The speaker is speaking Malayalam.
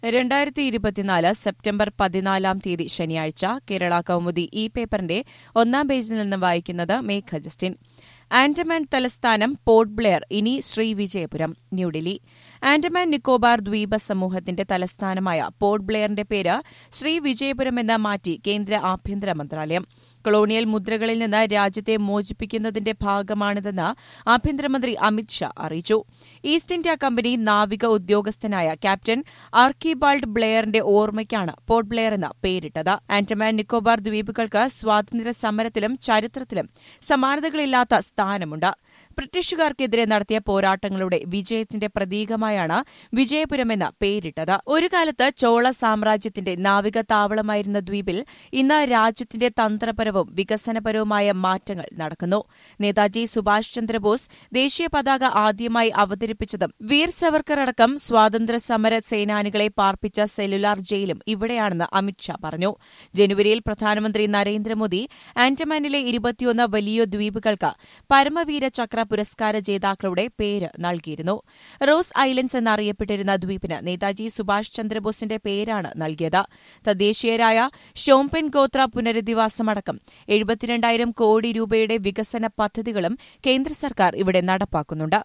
രണ്ടായിരത്തി ഇരുപത്തിനാല് സെപ്റ്റംബർ പതിനാലാം തീയതി ശനിയാഴ്ച കേരള കൌമുദി ഈ പേപ്പറിന്റെ ഒന്നാം പേജിൽ നിന്ന് വായിക്കുന്നത് മേഘ ജസ്റ്റിൻ ആൻഡമാൻ തലസ്ഥാനം പോർട്ട് ബ്ലെയർ ഇനി ശ്രീവിജയപുരം ന്യൂഡൽഹി ആൻഡമാൻ നിക്കോബാർ ദ്വീപ സമൂഹത്തിന്റെ തലസ്ഥാനമായ പോർട്ട് ബ്ലെയറിന്റെ പേര് ശ്രീവിജയപുരം എന്ന് മാറ്റി കേന്ദ്ര ആഭ്യന്തര മന്ത്രാലയം കൊളോണിയൽ മുദ്രകളിൽ നിന്ന് രാജ്യത്തെ മോചിപ്പിക്കുന്നതിന്റെ ഭാഗമാണിതെന്ന് ആഭ്യന്തരമന്ത്രി അമിത്ഷാ അറിയിച്ചു ഈസ്റ്റ് ഇന്ത്യ കമ്പനി നാവിക ഉദ്യോഗസ്ഥനായ ക്യാപ്റ്റൻ ആർക്കിബാൾഡ് ബ്ലെയറിന്റെ ഓർമ്മയ്ക്കാണ് പോർട്ട് ബ്ലെയർ എന്ന് പേരിട്ടത് ആൻഡമാൻ നിക്കോബാർ ദ്വീപുകൾക്ക് സ്വാതന്ത്ര്യ സമരത്തിലും ചരിത്രത്തിലും സമാനതകളില്ലാത്ത സ്ഥാനമുണ്ട് ബ്രിട്ടീഷുകാർക്കെതിരെ നടത്തിയ പോരാട്ടങ്ങളുടെ വിജയത്തിന്റെ പ്രതീകമായാണ് വിജയപുരമെന്ന് പേരിട്ടത് ഒരു കാലത്ത് ചോള സാമ്രാജ്യത്തിന്റെ നാവിക താവളമായിരുന്ന ദ്വീപിൽ ഇന്ന് രാജ്യത്തിന്റെ തന്ത്രപരവും വികസനപരവുമായ മാറ്റങ്ങൾ നടക്കുന്നു നേതാജി സുഭാഷ് ചന്ദ്രബോസ് ദേശീയ പതാക ആദ്യമായി അവതരിപ്പിച്ചതും വീർ സവർക്കർ അടക്കം സ്വാതന്ത്ര്യ സമര സേനാനികളെ പാർപ്പിച്ച സെല്ലുലാർ ജയിലും ഇവിടെയാണെന്ന് അമിത്ഷാ പറഞ്ഞു ജനുവരിയിൽ പ്രധാനമന്ത്രി നരേന്ദ്രമോദി ആൻഡമാനിലെ ഇരുപത്തിയൊന്ന് വലിയ ദ്വീപുകൾക്ക് പരമവീര ചക്ര പുരസ്കാര ജേതാക്കളുടെ പേര് നൽകിയിരുന്നു റോസ് ഐലൻഡ്സ് എന്നറിയപ്പെട്ടിരുന്ന ദ്വീപിന് നേതാജി സുഭാഷ് ചന്ദ്രബോസിന്റെ പേരാണ് നൽകിയത് തദ്ദേശീയരായ ഷോംപെൻ ഗോത്ര പുനരധിവാസമടക്കം എഴുപത്തിരണ്ടായിരം കോടി രൂപയുടെ വികസന പദ്ധതികളും കേന്ദ്ര സർക്കാർ ഇവിടെ നടപ്പാക്കുന്നുണ്ട്